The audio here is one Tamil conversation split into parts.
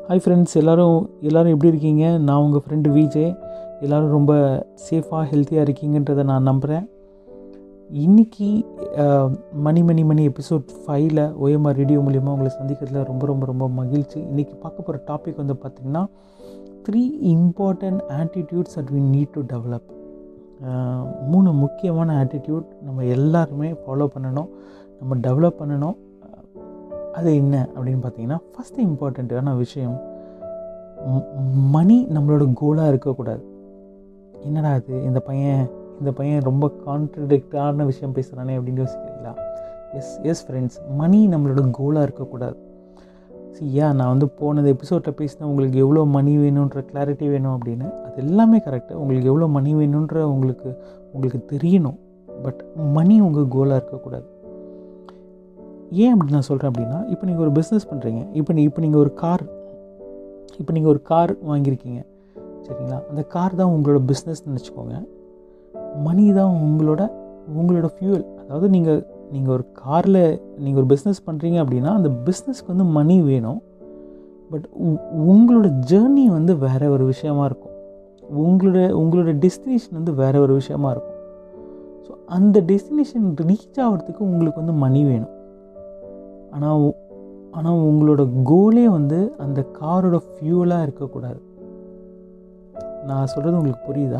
ஹாய் ஃப்ரெண்ட்ஸ் எல்லோரும் எல்லோரும் எப்படி இருக்கீங்க நான் உங்கள் ஃப்ரெண்டு விஜே எல்லோரும் ரொம்ப சேஃபாக ஹெல்த்தியாக இருக்கீங்கன்றதை நான் நம்புகிறேன் இன்றைக்கி மணி மணி மணி எபிசோட் ஃபைவ்ல ஓஎம்ஆர் ரேடியோ மூலிமா உங்களை சந்திக்கிறதுல ரொம்ப ரொம்ப ரொம்ப மகிழ்ச்சி இன்றைக்கி பார்க்க போகிற டாபிக் வந்து பார்த்திங்கன்னா three important attitudes that we need to develop மூணு முக்கியமான ஆட்டிடியூட் நம்ம எல்லாருமே ஃபாலோ பண்ணணும் நம்ம டெவலப் பண்ணணும் அது என்ன அப்படின்னு பார்த்தீங்கன்னா ஃபஸ்ட்டு இம்பார்ட்டண்ட்டான விஷயம் மணி நம்மளோட கோலாக இருக்கக்கூடாது என்னடா அது இந்த பையன் இந்த பையன் ரொம்ப கான்ட்ரடிக்டான விஷயம் பேசுகிறானே அப்படின்னு யோசிக்கிறீங்களா எஸ் எஸ் ஃப்ரெண்ட்ஸ் மணி நம்மளோட கோலாக இருக்கக்கூடாது சி ஏன் நான் வந்து போனது எபிசோடில் பேசினேன் உங்களுக்கு எவ்வளோ மணி வேணுன்ற கிளாரிட்டி வேணும் அப்படின்னு அது எல்லாமே கரெக்டு உங்களுக்கு எவ்வளோ மணி வேணுன்ற உங்களுக்கு உங்களுக்கு தெரியணும் பட் மணி உங்கள் கோலாக இருக்கக்கூடாது ஏன் அப்படி நான் சொல்கிறேன் அப்படின்னா இப்போ நீங்கள் ஒரு பிஸ்னஸ் பண்ணுறீங்க இப்போ நீ இப்போ நீங்கள் ஒரு கார் இப்போ நீங்கள் ஒரு கார் வாங்கியிருக்கீங்க சரிங்களா அந்த கார் தான் உங்களோட பிஸ்னஸ்னு வச்சுக்கோங்க மணி தான் உங்களோட உங்களோட ஃபியூவல் அதாவது நீங்கள் நீங்கள் ஒரு காரில் நீங்கள் ஒரு பிஸ்னஸ் பண்ணுறீங்க அப்படின்னா அந்த பிஸ்னஸ்க்கு வந்து மணி வேணும் பட் உங்களோட ஜேர்னி வந்து வேறு ஒரு விஷயமா இருக்கும் உங்களோட உங்களோட டெஸ்டினேஷன் வந்து வேறு ஒரு விஷயமா இருக்கும் ஸோ அந்த டெஸ்டினேஷன் ரீச் ஆகிறதுக்கு உங்களுக்கு வந்து மணி வேணும் ஆனால் ஆனால் உங்களோட கோலே வந்து அந்த காரோட ஃபியூலாக இருக்கக்கூடாது நான் சொல்கிறது உங்களுக்கு புரியுதா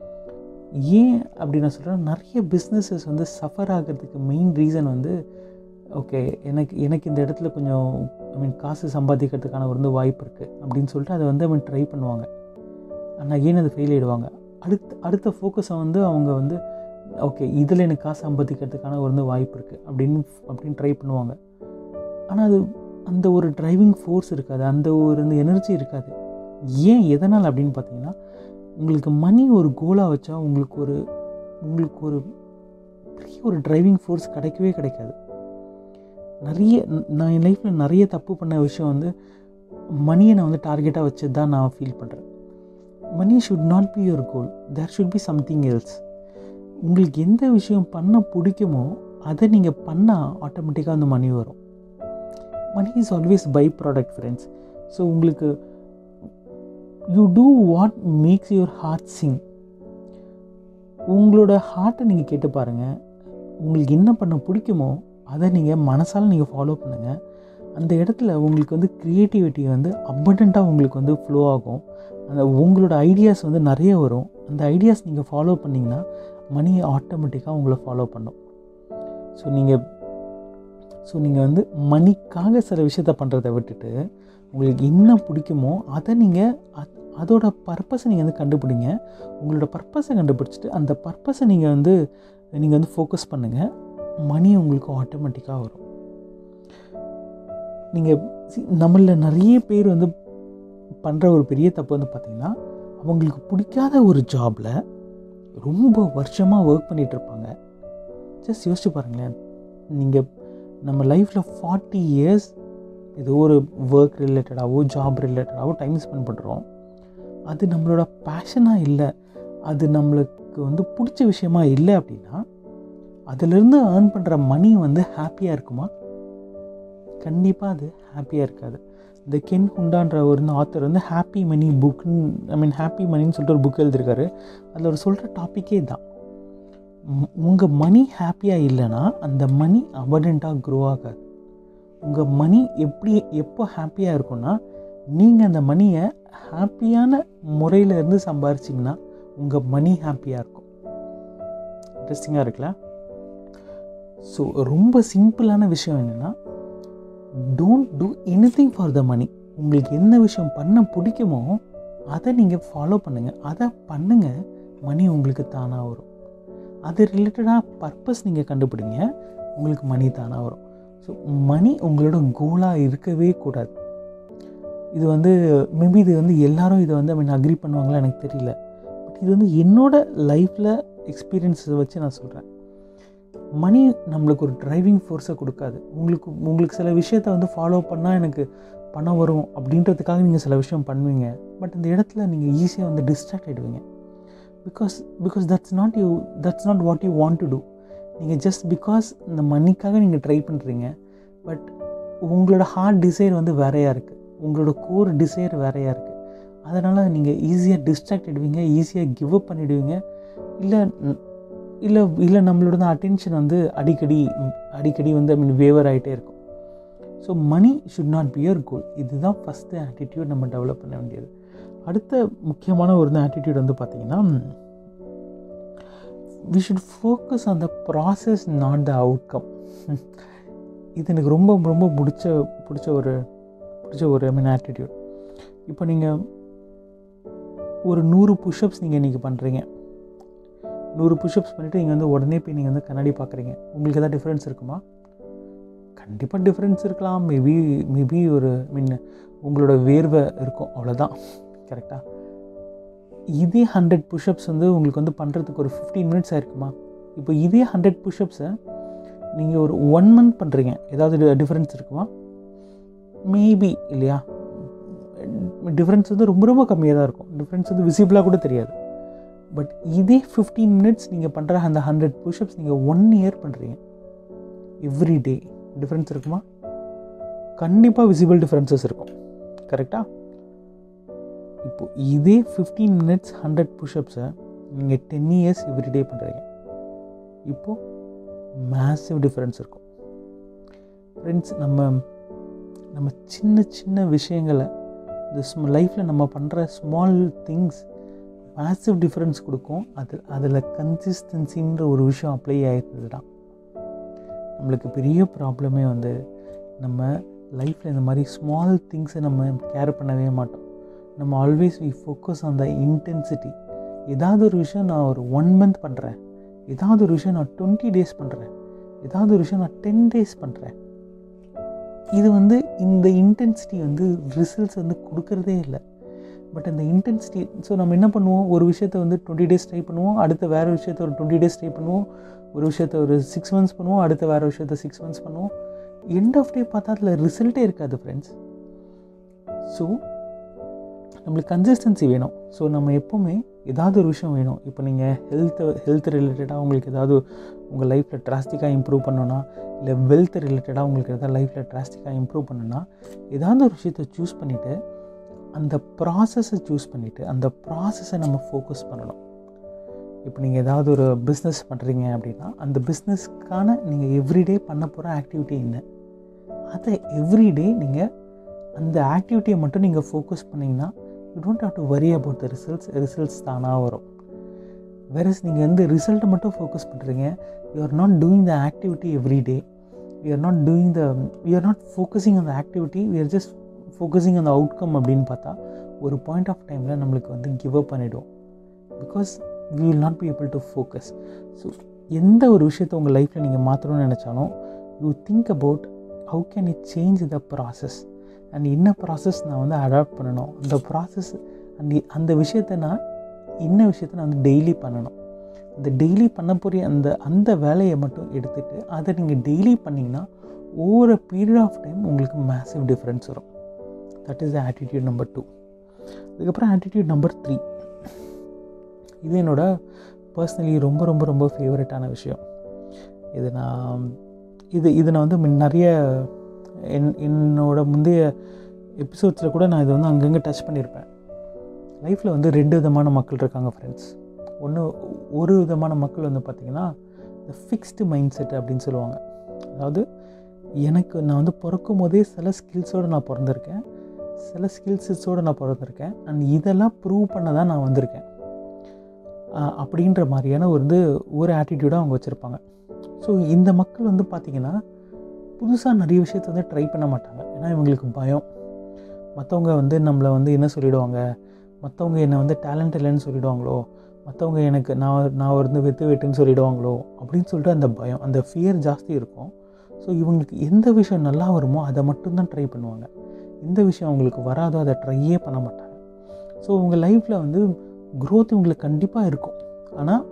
ஏன் அப்படி நான் சொல்கிறேன் நிறைய பிஸ்னஸஸ் வந்து சஃபர் ஆகிறதுக்கு மெயின் ரீசன் வந்து ஓகே எனக்கு எனக்கு இந்த இடத்துல கொஞ்சம் ஐ மீன் காசு சம்பாதிக்கிறதுக்கான வந்து வாய்ப்பு இருக்குது அப்படின்னு சொல்லிட்டு அதை வந்து அவன் ட்ரை பண்ணுவாங்க ஆனால் ஏன் அது ஃபெயில் ஆகிடுவாங்க அடுத்த அடுத்த ஃபோக்கஸை வந்து அவங்க வந்து ஓகே இதில் எனக்கு காசு சம்பாதிக்கிறதுக்கான வந்து வாய்ப்பு இருக்குது அப்படின்னு அப்படின்னு ட்ரை பண்ணுவாங்க ஆனால் அது அந்த ஒரு டிரைவிங் ஃபோர்ஸ் இருக்காது அந்த ஒரு அந்த எனர்ஜி இருக்காது ஏன் எதனால் அப்படின்னு பார்த்தீங்கன்னா உங்களுக்கு மணி ஒரு கோலாக வச்சா உங்களுக்கு ஒரு உங்களுக்கு ஒரு பெரிய ஒரு டிரைவிங் ஃபோர்ஸ் கிடைக்கவே கிடைக்காது நிறைய நான் என் லைஃப்பில் நிறைய தப்பு பண்ண விஷயம் வந்து மணியை நான் வந்து டார்கெட்டாக வச்சு தான் நான் ஃபீல் பண்ணுறேன் money should not be your goal there should be something else உங்களுக்கு எந்த விஷயம் பண்ண பிடிக்குமோ அதை நீங்கள் பண்ணால் ஆட்டோமேட்டிக்காக அந்த மணி வரும் money is always by product friends so உங்களுக்கு you do what makes your heart sing உங்களோட ஹார்ட்டை நீங்கள் கேட்டு பாருங்கள் உங்களுக்கு என்ன பண்ண பிடிக்குமோ அதை நீங்கள் மனசால் நீங்கள் ஃபாலோ பண்ணுங்கள் அந்த இடத்துல உங்களுக்கு வந்து க்ரியேட்டிவிட்டி வந்து அபண்டண்ட்டாக உங்களுக்கு வந்து ஃப்ளோ ஆகும் அந்த உங்களோட ஐடியாஸ் வந்து நிறைய வரும் அந்த ஐடியாஸ் நீங்கள் ஃபாலோ பண்ணிங்கன்னா மணி ஆட்டோமேட்டிக்காக உங்களை ஃபாலோ பண்ணும் ஸோ நீங்கள் ஸோ நீங்கள் வந்து மணிக்காக சில விஷயத்த பண்ணுறதை விட்டுட்டு உங்களுக்கு என்ன பிடிக்குமோ அதை நீங்கள் அதோட பர்பஸை நீங்கள் வந்து கண்டுபிடிங்க உங்களோட பர்பஸை கண்டுபிடிச்சிட்டு அந்த பர்பஸை நீங்கள் வந்து நீங்கள் வந்து ஃபோக்கஸ் பண்ணுங்கள் மணி உங்களுக்கு ஆட்டோமேட்டிக்காக வரும் நீங்கள் நம்மளில் நிறைய பேர் வந்து பண்ணுற ஒரு பெரிய தப்பு வந்து பார்த்திங்கன்னா அவங்களுக்கு பிடிக்காத ஒரு ஜாபில் ரொம்ப வருஷமாக ஒர்க் பண்ணிகிட்ருப்பாங்க ஜஸ்ட் யோசிச்சு பாருங்களேன் நீங்கள் நம்ம லைஃப்பில் ஃபார்ட்டி இயர்ஸ் ஏதோ ஒரு ஒர்க் ரிலேட்டடாகவோ ஜாப் ரிலேட்டடாகவோ டைம் ஸ்பெண்ட் பண்ணுறோம் அது நம்மளோட பேஷனாக இல்லை அது நம்மளுக்கு வந்து பிடிச்ச விஷயமா இல்லை அப்படின்னா அதிலிருந்து ஏர்ன் பண்ணுற மணி வந்து ஹாப்பியாக இருக்குமா கண்டிப்பாக அது ஹாப்பியாக இருக்காது இந்த கென் ஹுண்டான்ற ஒரு ஆத்தர் வந்து ஹாப்பி மணி புக்னு ஐ மீன் ஹாப்பி மணின்னு சொல்லிட்டு ஒரு புக் எழுதியிருக்காரு அதில் அவர் சொல்கிற டாப்பிக்கே தான் உங்கள் மணி ஹாப்பியாக இல்லைன்னா அந்த மணி அபடண்ட்டாக க்ரோ ஆகாது உங்கள் மணி எப்படி எப்போ ஹாப்பியாக இருக்கும்னா நீங்கள் அந்த மணியை ஹாப்பியான முறையில் இருந்து சம்பாரிச்சிங்கன்னா உங்கள் மணி ஹாப்பியாக இருக்கும் இன்ட்ரெஸ்டிங்காக இருக்குல்ல ஸோ ரொம்ப சிம்பிளான விஷயம் என்னென்னா don't do anything for the money உங்களுக்கு என்ன விஷயம் பண்ண பிடிக்குமோ அதை நீங்கள் ஃபாலோ பண்ணுங்கள் அதை பண்ணுங்கள் மணி உங்களுக்கு தானாக வரும் அது ரிலேட்டடாக பர்பஸ் நீங்கள் கண்டுபிடிங்க உங்களுக்கு மணி தானாக வரும் ஸோ மணி உங்களோட கோலாக இருக்கவே கூடாது இது வந்து மேபி இது வந்து எல்லாரும் இதை வந்து ஐ மீன் அக்ரி பண்ணுவாங்களா எனக்கு தெரியல பட் இது வந்து என்னோடய லைஃப்பில் எக்ஸ்பீரியன்ஸை வச்சு நான் சொல்கிறேன் மணி நம்மளுக்கு ஒரு டிரைவிங் ஃபோர்ஸை கொடுக்காது உங்களுக்கு உங்களுக்கு சில விஷயத்த வந்து ஃபாலோ பண்ணால் எனக்கு பணம் வரும் அப்படின்றதுக்காக நீங்கள் சில விஷயம் பண்ணுவீங்க பட் இந்த இடத்துல நீங்கள் ஈஸியாக வந்து டிஸ்ட்ராக்ட் ஆகிடுவீங்க because because that's not you that's not what you want to do நீங்கள் ஜஸ்ட் பிகாஸ் இந்த மணிக்காக நீங்கள் ட்ரை பண்ணுறீங்க பட் உங்களோட ஹார்ட் டிசைர் வந்து வேறையாக இருக்குது உங்களோட கோர் டிசைர் வேறையாக இருக்குது அதனால் நீங்கள் ஈஸியாக டிஸ்ட்ராக்ட் ஆகிடுவீங்க ஈஸியாக கிவ் அப் பண்ணிவிடுவீங்க இல்லை இல்லை இல்லை நம்மளோட அட்டென்ஷன் வந்து அடிக்கடி அடிக்கடி வந்து ஐ மீன் வேவர் ஆகிட்டே இருக்கும் so money should not be your goal இதுதான் ஃபஸ்ட்டு ஆட்டிடியூட் நம்ம டெவலப் பண்ண வேண்டியது அடுத்த முக்கியமான ஒரு ஆட்டிடியூட் வந்து பார்த்திங்கன்னா we should focus on the process not the outcome இது எனக்கு ரொம்ப ரொம்ப பிடிச்ச பிடிச்ச ஒரு பிடிச்ச ஒரு ஐ மீன் ஆட்டிடியூட் இப்போ நீங்கள் ஒரு நூறு புஷ்அப்ஸ் நீங்கள் இன்றைக்கி பண்ணுறீங்க நூறு புஷ்அப்ஸ் பண்ணிவிட்டு நீங்கள் வந்து உடனே போய் நீங்கள் வந்து கண்ணாடி பார்க்குறீங்க உங்களுக்கு எதாவது டிஃப்ரென்ஸ் இருக்குமா கண்டிப்பாக டிஃப்ரென்ஸ் இருக்கலாம் மேபி மேபி ஒரு மீன் உங்களோட வேர்வை இருக்கும் அவ்வளோதான் கரெக்டாக இதே ஹண்ட்ரட் புஷ்அப்ஸ் வந்து உங்களுக்கு வந்து பண்ணுறதுக்கு ஒரு ஃபிஃப்டீன் மினிட்ஸ் ஆயிருக்குமா இப்போ இதே ஹண்ட்ரட் புஷ்அப்ஸை நீங்கள் ஒரு ஒன் மந்த் பண்ணுறீங்க ஏதாவது டிஃப்ரென்ஸ் இருக்குமா மேபி இல்லையா டிஃப்ரென்ஸ் வந்து ரொம்ப ரொம்ப கம்மியாக தான் இருக்கும் டிஃப்ரென்ஸ் வந்து விசிபிளாக கூட தெரியாது பட் இதே ஃபிஃப்டீன் மினிட்ஸ் நீங்கள் பண்ணுற அந்த ஹண்ட்ரட் புஷ்அப்ஸ் நீங்கள் ஒன் இயர் பண்ணுறீங்க எவ்ரி டே டிஃப்ரென்ஸ் இருக்குமா கண்டிப்பாக விசிபிள் டிஃப்ரென்சஸ் இருக்கும் கரெக்டாக இப்போ இதே ஃபிஃப்டீன் மினிட்ஸ் ஹண்ட்ரட் புஷ்அப்ஸை நீங்கள் டென் இயர்ஸ் எவ்ரி டே பண்ணுறீங்க இப்போது மேசிவ் டிஃப்ரென்ஸ் இருக்கும் ஃப்ரெண்ட்ஸ் நம்ம நம்ம சின்ன சின்ன விஷயங்களை இந்த ஸ்ம லைஃப்பில் நம்ம பண்ணுற ஸ்மால் திங்ஸ் மேசிவ் டிஃப்ரென்ஸ் கொடுக்கும் அது அதில் கன்சிஸ்டன்சின்ற ஒரு விஷயம் அப்ளை ஆகிருந்தது தான் நம்மளுக்கு பெரிய ப்ராப்ளமே வந்து நம்ம லைஃப்பில் இந்த மாதிரி ஸ்மால் திங்ஸை நம்ம கேர் பண்ணவே மாட்டோம் நம்ம always we focus on the intensity ஏதாவது ஒரு விஷயம் நான் ஒரு ஒன் மந்த் பண்ணுறேன் ஏதாவது ஒரு விஷயம் நான் டுவெண்ட்டி டேஸ் பண்ணுறேன் ஏதாவது ஒரு விஷயம் நான் டென் டேஸ் பண்ணுறேன் இது வந்து இந்த இன்டென்சிட்டி வந்து ரிசல்ட்ஸ் வந்து கொடுக்கறதே இல்லை பட் அந்த இன்டென்சிட்டி ஸோ நம்ம என்ன பண்ணுவோம் ஒரு விஷயத்த வந்து டுவெண்ட்டி டேஸ் ட்ரை பண்ணுவோம் அடுத்த வேறு விஷயத்த ஒரு டுவெண்ட்டி டேஸ் ட்ரை பண்ணுவோம் ஒரு விஷயத்த ஒரு சிக்ஸ் மந்த்ஸ் பண்ணுவோம் அடுத்த வேறு விஷயத்த சிக்ஸ் மந்த்ஸ் பண்ணுவோம் எண்ட் ஆஃப் டே பார்த்தா அதில் ரிசல்ட்டே இருக்காது ஃப்ரெண்ட்ஸ் ஸோ நம்மளுக்கு கன்சிஸ்டன்சி வேணும் ஸோ நம்ம எப்போவுமே ஏதாவது ஒரு விஷயம் வேணும் இப்போ நீங்கள் ஹெல்த் ஹெல்த் ரிலேட்டடாக உங்களுக்கு ஏதாவது உங்கள் லைஃப்பில் ட்ராஸ்டிக்காக இம்ப்ரூவ் பண்ணணும்னா இல்லை வெல்த் ரிலேட்டடாக உங்களுக்கு எதாவது லைஃப்பில் ட்ராஸ்டிக்காக இம்ப்ரூவ் பண்ணணும்னா ஏதாவது ஒரு விஷயத்தை சூஸ் பண்ணிவிட்டு அந்த ப்ராசஸை சூஸ் பண்ணிவிட்டு அந்த ப்ராசஸை நம்ம ஃபோக்கஸ் பண்ணணும் இப்போ நீங்கள் ஏதாவது ஒரு பிஸ்னஸ் பண்ணுறீங்க அப்படின்னா அந்த பிஸ்னஸ்க்கான நீங்கள் எவ்ரிடே பண்ண போகிற ஆக்டிவிட்டி என்ன அதை எவ்ரிடே நீங்கள் அந்த ஆக்டிவிட்டியை மட்டும் நீங்கள் ஃபோக்கஸ் பண்ணிங்கன்னா you don't have to worry about the results results தானாக வரும் வேறஸ் நீங்கள் வந்து ரிசல்ட்டை மட்டும் ஃபோக்கஸ் பண்ணுறீங்க you are not doing the activity every day we are not doing the we are not focusing அந்த activity we are just focusing அந்த அவுட்கம் அப்படின்னு பார்த்தா ஒரு பாயிண்ட் ஆஃப் டைமில் நம்மளுக்கு வந்து கிவ் அப் பண்ணிவிடும் because we will not be able to focus so எந்த ஒரு விஷயத்தை உங்கள் லைஃப்பில் நீங்கள் மாற்றணும்னு நினச்சாலும் you think about how can it change the process and என்ன ப்ராசஸ் நான் வந்து அடாப்ட் பண்ணணும் அந்த ப்ராசஸ் அண்ட் அந்த விஷயத்தை நான் என்ன விஷயத்தை நான் வந்து டெய்லி பண்ணணும் அந்த டெய்லி பண்ண போகிற அந்த அந்த வேலையை மட்டும் எடுத்துகிட்டு அதை நீங்கள் டெய்லி பண்ணிங்கன்னா ஒவ்வொரு பீரியட் ஆஃப் டைம் உங்களுக்கு மேசிவ் டிஃப்ரென்ஸ் வரும் that is the attitude number two அதுக்கப்புறம் ஆட்டிடியூட் நம்பர் த்ரீ இது என்னோட பர்சனலி ரொம்ப ரொம்ப ரொம்ப ஃபேவரட்டான விஷயம் இது நான் இது இது நான் வந்து முன் நிறைய என் என்னோட முந்தைய எபிசோட்ஸில் கூட நான் இதை வந்து அங்கங்கே டச் பண்ணியிருப்பேன் லைஃப்பில் வந்து ரெண்டு விதமான மக்கள் இருக்காங்க ஃப்ரெண்ட்ஸ் ஒன்று ஒரு விதமான மக்கள் வந்து பார்த்திங்கன்னா இந்த ஃபிக்ஸ்டு மைண்ட் செட் அப்படின்னு சொல்லுவாங்க அதாவது எனக்கு நான் வந்து பிறக்கும் போதே சில ஸ்கில்ஸோடு நான் பிறந்திருக்கேன் சில ஸ்கில்ஸஸோடு நான் பிறந்திருக்கேன் அண்ட் இதெல்லாம் ப்ரூவ் பண்ண தான் நான் வந்திருக்கேன் அப்படின்ற மாதிரியான வந்து ஒரு ஆட்டிடியூடாக அவங்க வச்சுருப்பாங்க ஸோ இந்த மக்கள் வந்து பார்த்திங்கன்னா புதுசாக நிறைய விஷயத்த வந்து ட்ரை பண்ண மாட்டாங்க ஏன்னா இவங்களுக்கு பயம் மற்றவங்க வந்து நம்மளை வந்து என்ன சொல்லிவிடுவாங்க மற்றவங்க என்னை வந்து டேலண்ட் இல்லைன்னு சொல்லிவிடுவாங்களோ மற்றவங்க எனக்கு நான் நான் வந்து வெத்து வெட்டுன்னு சொல்லிவிடுவாங்களோ அப்படின்னு சொல்லிட்டு அந்த பயம் அந்த ஃபியர் ஜாஸ்தி இருக்கும் ஸோ இவங்களுக்கு எந்த விஷயம் நல்லா வருமோ அதை மட்டும்தான் ட்ரை பண்ணுவாங்க எந்த விஷயம் அவங்களுக்கு வராதோ அதை ட்ரையே பண்ண மாட்டாங்க ஸோ உங்கள் லைஃப்பில் வந்து க்ரோத் இவங்களுக்கு கண்டிப்பாக இருக்கும் ஆனால்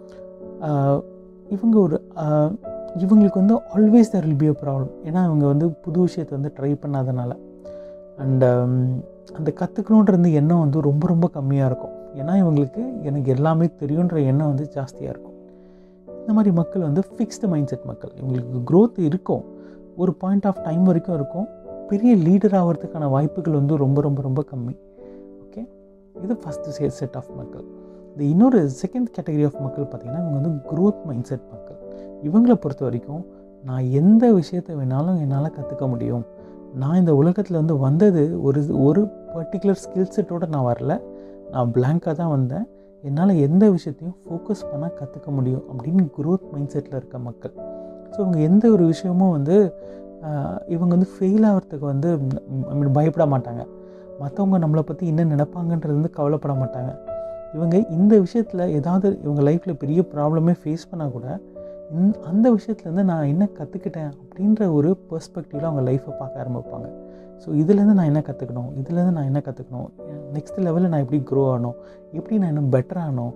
இவங்க ஒரு இவங்களுக்கு வந்து always there will be a problem ஏன்னா இவங்க வந்து புது விஷயத்தை வந்து ட்ரை பண்ணாதனால அண்ட் அந்த கற்றுக்கணுன்றது எண்ணம் வந்து ரொம்ப ரொம்ப கம்மியாக இருக்கும் ஏன்னா இவங்களுக்கு எனக்கு எல்லாமே தெரியுன்ற எண்ணம் வந்து ஜாஸ்தியாக இருக்கும் இந்த மாதிரி மக்கள் வந்து ஃபிக்ஸ்டு மைண்ட் செட் மக்கள் இவங்களுக்கு க்ரோத் இருக்கும் ஒரு பாயிண்ட் ஆஃப் டைம் வரைக்கும் இருக்கும் பெரிய லீடர் ஆகிறதுக்கான வாய்ப்புகள் வந்து ரொம்ப ரொம்ப ரொம்ப கம்மி ஓகே இது ஃபஸ்ட்டு செட் ஆஃப் மக்கள் இந்த இன்னொரு செகண்ட் கேட்டகரி ஆஃப் மக்கள் பார்த்திங்கன்னா இவங்க வந்து க்ரோத் மைண்ட் செட் மக்கள் இவங்களை பொறுத்த வரைக்கும் நான் எந்த விஷயத்தை வேணாலும் என்னால் கற்றுக்க முடியும் நான் இந்த உலகத்தில் வந்து வந்தது ஒரு ஒரு பர்டிகுலர் ஸ்கில் செட்டோடு நான் வரல நான் பிளாங்காக தான் வந்தேன் என்னால் எந்த விஷயத்தையும் ஃபோக்கஸ் பண்ணால் கற்றுக்க முடியும் அப்படின்னு க்ரோத் மைண்ட் செட்டில் இருக்க மக்கள் ஸோ இவங்க எந்த ஒரு விஷயமும் வந்து இவங்க வந்து ஃபெயில் ஆகிறதுக்கு வந்து ஐ மீன் பயப்பட மாட்டாங்க மற்றவங்க நம்மளை பற்றி என்ன நினைப்பாங்கன்றது வந்து கவலைப்பட மாட்டாங்க இவங்க இந்த விஷயத்தில் ஏதாவது இவங்க லைஃப்பில் பெரிய ப்ராப்ளமே ஃபேஸ் பண்ணால் கூட இந் அந்த விஷயத்துலேருந்து நான் என்ன கற்றுக்கிட்டேன் அப்படின்ற ஒரு பெர்ஸ்பெக்டிவில் அவங்க லைஃப்பை பார்க்க ஆரம்பிப்பாங்க ஸோ இதுலேருந்து நான் என்ன கற்றுக்கணும் இதுலேருந்து நான் என்ன கற்றுக்கணும் நெக்ஸ்ட் லெவலில் நான் எப்படி க்ரோ ஆகணும் எப்படி நான் இன்னும் பெட்டர் ஆகணும்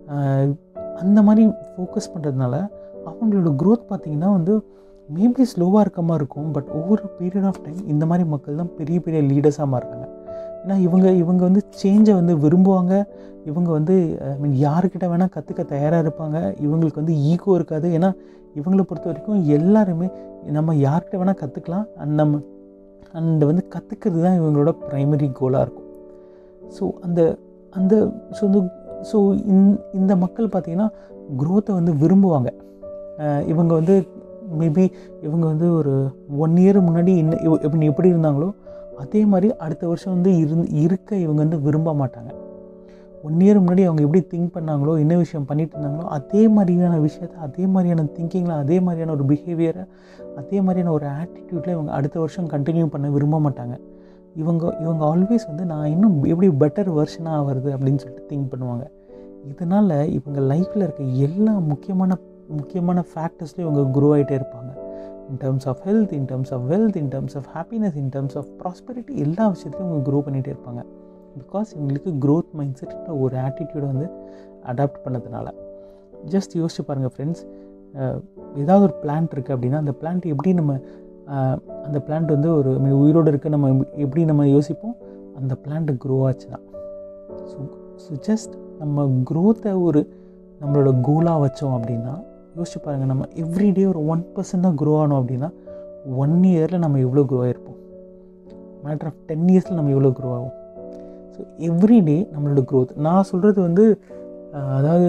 அந்த மாதிரி ஃபோக்கஸ் பண்ணுறதுனால அவங்களோட க்ரோத் பார்த்திங்கன்னா வந்து மேபி ஸ்லோவாக இருக்க மாதிரி இருக்கும் பட் ஒவ்வொரு பீரியட் ஆஃப் டைம் இந்த மாதிரி மக்கள் தான் பெரிய பெரிய லீடர்ஸாக மாறுறாங்க ஏன்னா இவங்க இவங்க வந்து சேஞ்சை வந்து விரும்புவாங்க இவங்க வந்து ஐ மீன் யாருக்கிட்ட வேணால் கற்றுக்க தயாராக இருப்பாங்க இவங்களுக்கு வந்து ஈகோ இருக்காது ஏன்னா இவங்களை பொறுத்த வரைக்கும் எல்லாருமே நம்ம யார்கிட்ட வேணால் கற்றுக்கலாம் அண்ட் நம்ம அண்ட் வந்து கற்றுக்கிறது தான் இவங்களோட ப்ரைமரி கோலாக இருக்கும் ஸோ அந்த அந்த ஸோ இந்த ஸோ இந் இந்த மக்கள் பார்த்திங்கன்னா க்ரோத்தை வந்து விரும்புவாங்க இவங்க வந்து மேபி இவங்க வந்து ஒரு ஒன் இயர் முன்னாடி என்ன எப்படி எப்படி இருந்தாங்களோ அதே மாதிரி அடுத்த வருஷம் வந்து இருந்து இருக்க இவங்க வந்து விரும்ப மாட்டாங்க ஒன் இயர் முன்னாடி அவங்க எப்படி திங்க் பண்ணாங்களோ என்ன விஷயம் பண்ணிட்டு இருந்தாங்களோ அதே மாதிரியான விஷயத்த அதே மாதிரியான திங்கிங்கில் அதே மாதிரியான ஒரு பிஹேவியரை அதே மாதிரியான ஒரு ஆட்டிடியூட்டில் இவங்க அடுத்த வருஷம் கண்டினியூ பண்ண விரும்ப மாட்டாங்க இவங்க இவங்க ஆல்வேஸ் வந்து நான் இன்னும் எப்படி பெட்டர் வெர்ஷனாக வருது அப்படின்னு சொல்லிட்டு திங்க் பண்ணுவாங்க இதனால் இவங்க லைஃப்பில் இருக்க எல்லா முக்கியமான முக்கியமான ஃபேக்டர்ஸ்லையும் இவங்க குரோ ஆகிட்டே இருப்பாங்க in terms of health in terms of wealth in terms of happiness in terms of prosperity எல்லா விஷயத்துலையும் இவங்க க்ரோ பண்ணிகிட்டே இருப்பாங்க பிகாஸ் இவங்களுக்கு க்ரோத் மைண்ட் செட் ஒரு ஆட்டிடியூடை வந்து அடாப்ட் பண்ணதுனால ஜஸ்ட் யோசிச்சு பாருங்கள் ஃப்ரெண்ட்ஸ் ஏதாவது ஒரு பிளான்ட் இருக்குது அப்படின்னா அந்த பிளான்ட் எப்படி நம்ம அந்த பிளான்ட் வந்து ஒரு உயிரோடு இருக்க நம்ம எப்படி நம்ம யோசிப்போம் அந்த பிளான்ட் க்ரோ ஆச்சுன்னா ஸோ ஸோ ஜஸ்ட் நம்ம க்ரோத்தை ஒரு நம்மளோட கோலாக வச்சோம் அப்படின்னா யோசிச்சு பாருங்கள் நம்ம எவ்ரிடே ஒரு ஒன் பர்சன்ட் தான் க்ரோ ஆனோம் அப்படின்னா ஒன் இயரில் நம்ம எவ்வளோ க்ரோ ஆகிருப்போம் மேட்ரு ஆஃப் டென் இயர்ஸில் நம்ம எவ்வளோ க்ரோ ஆகும் ஸோ எவ்ரிடே நம்மளோட க்ரோத் நான் சொல்கிறது வந்து அதாவது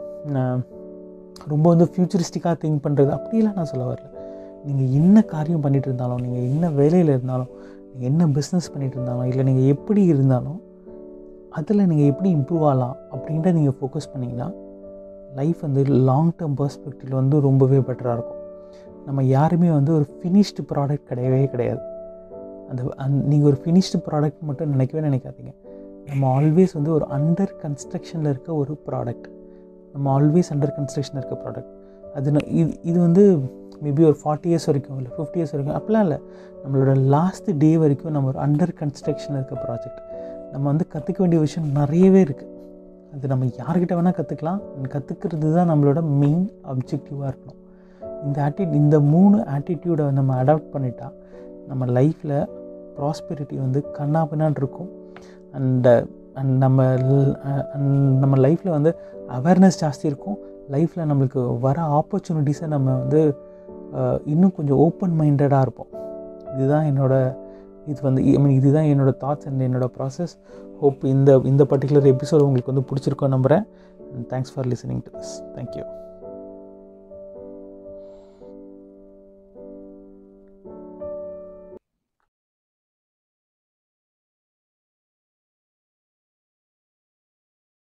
ரொம்ப வந்து ஃப்யூச்சரிஸ்டிக்காக திங்க் பண்ணுறது அப்படிலாம் நான் சொல்ல வரல நீங்கள் என்ன காரியம் பண்ணிகிட்டு இருந்தாலும் நீங்கள் என்ன வேலையில் இருந்தாலும் நீங்கள் என்ன பிஸ்னஸ் பண்ணிகிட்டு இருந்தாலும் இல்லை நீங்கள் எப்படி இருந்தாலும் அதில் நீங்கள் எப்படி இம்ப்ரூவ் ஆகலாம் அப்படின்ட்டு நீங்கள் ஃபோக்கஸ் பண்ணிங்கன்னா லைஃப் வந்து லாங் டேர்ம் பர்ஸ்பெக்டிவில் வந்து ரொம்பவே பெட்டராக இருக்கும் நம்ம யாருமே வந்து ஒரு ஃபினிஷ்டு ப்ராடக்ட் கிடையவே கிடையாது அந்த அந் நீங்கள் ஒரு ஃபினிஷ்டு ப்ராடக்ட் மட்டும் நினைக்கவே நினைக்காதீங்க நம்ம ஆல்வேஸ் வந்து ஒரு அண்டர் கன்ஸ்ட்ரக்ஷனில் இருக்க ஒரு ப்ராடக்ட் நம்ம ஆல்வேஸ் அண்டர் கன்ஸ்ட்ரக்ஷன் இருக்க ப்ராடக்ட் அது இது இது வந்து மேபி ஒரு ஃபார்ட்டி இயர்ஸ் வரைக்கும் இல்லை ஃபிஃப்டி இயர்ஸ் வரைக்கும் அப்படிலாம் இல்லை நம்மளோட லாஸ்ட் டே வரைக்கும் நம்ம ஒரு அண்டர் கன்ஸ்ட்ரக்ஷன் இருக்க ப்ராஜெக்ட் நம்ம வந்து கற்றுக்க வேண்டிய விஷயம் நிறையவே இருக்குது அது நம்ம யார்கிட்ட வேணால் கற்றுக்கலாம் கற்றுக்கிறது தான் நம்மளோட மெயின் அப்ஜெக்டிவாக இருக்கணும் இந்த ஆட்டி இந்த மூணு ஆட்டிடியூடை நம்ம அடாப்ட் பண்ணிட்டா நம்ம லைஃப்பில் ப்ராஸ்பெரிட்டி வந்து கண்ணா பின்னான் இருக்கும் அண்ட் அண்ட் நம்ம நம்ம லைஃப்பில் வந்து அவேர்னஸ் ஜாஸ்தி இருக்கும் லைஃப்பில் நம்மளுக்கு வர ஆப்பர்ச்சுனிட்டிஸை நம்ம வந்து இன்னும் கொஞ்சம் ஓப்பன் மைண்டடாக இருப்போம் இதுதான் என்னோடய இது வந்து ஐ மீன் இதுதான் என்னோடய தாட்ஸ் அண்ட் என்னோடய ப்ராசஸ் ஹோப் இந்த இந்த பர்டிகுலர் எபிசோட் உங்களுக்கு வந்து பிடிச்சிருக்கோம் நம்புகிறேன் thanks for listening to this thank you